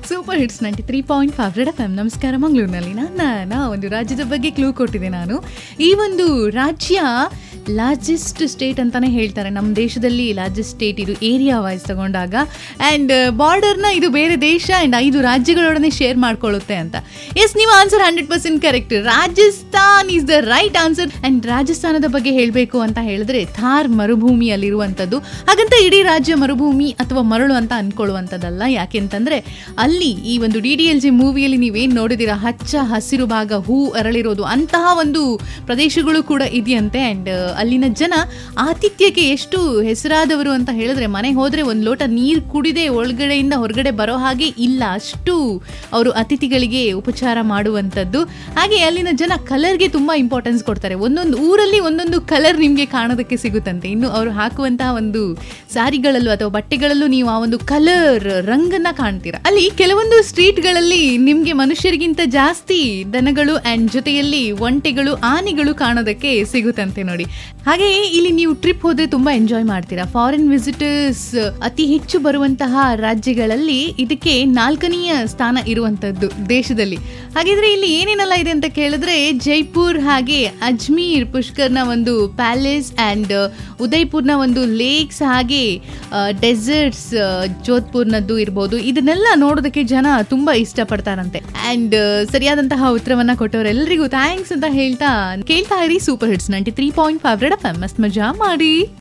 super hits ninety three point five red F M ನಮಸ್ಕಾರ ಮಂಗಳೂರಿನಲ್ಲಿ ನಾನು ಒಂದು ರಾಜ್ಯದ ಬಗ್ಗೆ ಕ್ಲೂ ಕೊಟ್ಟಿದ್ದೆ ನಾನು ಈ ಒಂದು ರಾಜ್ಯ ಲಾರ್ಜೆಸ್ಟ್ ಸ್ಟೇಟ್ ಅಂತಾನೆ ಹೇಳ್ತಾರೆ ನಮ್ಮ ದೇಶದಲ್ಲಿ ಲಾರ್ಜೆಸ್ಟ್ ಸ್ಟೇಟ್ ಇದು ಏರಿಯಾ ವೈಸ್ ತಗೊಂಡಾಗ ಆ್ಯಂಡ್ ಬಾರ್ಡರ್ನ ಇದು ಬೇರೆ ದೇಶ ಆ್ಯಂಡ್ ಐದು ರಾಜ್ಯಗಳೊಡನೆ ಶೇರ್ ಮಾಡ್ಕೊಳ್ಳುತ್ತೆ ಅಂತ ಎಸ್ ನೀವು answer hundred percent correct Rajasthan is the right answer and ರಾಜಸ್ಥಾನದ ಬಗ್ಗೆ ಹೇಳಬೇಕು ಅಂತ ಹೇಳಿದ್ರೆ ಥಾರ್ ಮರುಭೂಮಿಯಲ್ಲಿರುವಂಥದ್ದು ಹಾಗಂತ ಇಡೀ ರಾಜ್ಯ ಮರುಭೂಮಿ ಅಥವಾ ಮರಳು ಅಂತ ಅನ್ಕೊಳ್ಳುವಂಥದ್ದಲ್ಲ ಯಾಕೆಂತಂದ್ರೆ ಅಲ್ಲಿ ಈ ಒಂದು ಡಿ ಡಿ ಎಲ್ ಜಿ ಮೂವಿಯಲ್ಲಿ ನೀವೇನು ನೋಡಿದಿರ ಹಚ್ಚ ಹಸಿರು ಭಾಗ ಹೂ ಅರಳಿರೋದು ಅಂತಹ ಒಂದು ಪ್ರದೇಶಗಳು ಕೂಡ ಇದೆಯಂತೆ ಆ್ಯಂಡ್ ಅಲ್ಲಿನ ಜನ ಆತಿಥ್ಯಕ್ಕೆ ಎಷ್ಟು ಹೆಸರಾದವರು ಅಂತ ಹೇಳಿದ್ರೆ ಮನೆಗೆ ಹೋದ್ರೆ ಒಂದು ಲೋಟ ನೀರು ಕುಡಿದೇ ಒಳಗಡೆಯಿಂದ ಹೊರಗಡೆ ಬರೋ ಹಾಗೆ ಇಲ್ಲ ಅಷ್ಟು ಅವರು ಅತಿಥಿಗಳಿಗೆ ಉಪಚಾರ ಮಾಡುವಂಥದ್ದು ಹಾಗೆ ಅಲ್ಲಿನ ಜನ ಕಲರ್ಗೆ ತುಂಬಾ ಇಂಪಾರ್ಟೆನ್ಸ್ ಕೊಡ್ತಾರೆ ಒಂದೊಂದು ಊರಲ್ಲಿ ಒಂದೊಂದು ಕಲರ್ ನಿಮಗೆ ಕಾಣೋದಕ್ಕೆ ಸಿಗುತ್ತಂತೆ ಇನ್ನು ಅವರು ಹಾಕುವಂತಹ ಒಂದು ಸಾರಿಗಳಲ್ಲೂ ಅಥವಾ ಬಟ್ಟೆಗಳಲ್ಲೂ ನೀವು ಆ ಒಂದು ಕಲರ್ ರಂಗನ್ನ ಕಾಣ್ತೀರಾ ಅಲ್ಲಿ ಕೆಲವೊಂದು ಸ್ಟ್ರೀಟ್ಗಳಲ್ಲಿ ನಿಮ್ಗೆ ಮನುಷ್ಯರಿಗಿಂತ ಜಾಸ್ತಿ ದನಗಳು ಅಂಡ್ ಜೊತೆಯಲ್ಲಿ ಒಂಟೆಗಳು ಆನೆಗಳು ಕಾಣೋದಕ್ಕೆ ಸಿಗುತ್ತಂತೆ ನೋಡಿ ಹಾಗೆ ಇಲ್ಲಿ ನೀವು ಟ್ರಿಪ್ ಹೋದ್ರೆ ತುಂಬಾ ಎಂಜಾಯ್ ಮಾಡ್ತೀರಾ ಫಾರಿನ್ ವಿಸಿಟರ್ಸ್ ಅತಿ ಹೆಚ್ಚು ಬರುವಂತಹ ರಾಜ್ಯಗಳಲ್ಲಿ ಇದಕ್ಕೆ ನಾಲ್ಕನೆಯ ಸ್ಥಾನ ಇರುವಂತದ್ದು ದೇಶದಲ್ಲಿ ಹಾಗಿದ್ರೆ ಇಲ್ಲಿ ಏನೇನೆಲ್ಲ ಇದೆ ಅಂತ ಕೇಳಿದ್ರೆ ಜೈಪುರ್ ಹಾಗೆ ಅಜ್ಮೀರ್ ಪುಷ್ಕರ್ನ ಒಂದು ಪ್ಯಾಲೇಸ್ ಅಂಡ್ ಉದಯ್ಪುರ್ನ ಒಂದು ಲೇಕ್ಸ್ ಹಾಗೆ ಡೆಸರ್ಟ್ಸ್ ಜೋಧ್ಪುರ್ನದ್ದು ಇರ್ಬೋದು ಇದನ್ನೆಲ್ಲ ನೋಡೋದಕ್ಕೆ ಜನ ತುಂಬಾ ಇಷ್ಟಪಡ್ತಾರಂತೆ ಅಂಡ್ ಸರಿಯಾದಂತಹ ಉತ್ತರವನ್ನ ಕೊಟ್ಟವರೆಲ್ಲರಿಗೂ ಥ್ಯಾಂಕ್ಸ್ ಅಂತ ಹೇಳ್ತಾ ಕೇಳ್ತಾ ಇರಿ super hits ninety three point five red F M ಮಸ್ತ್ ಮಜಾ ಮಾಡಿ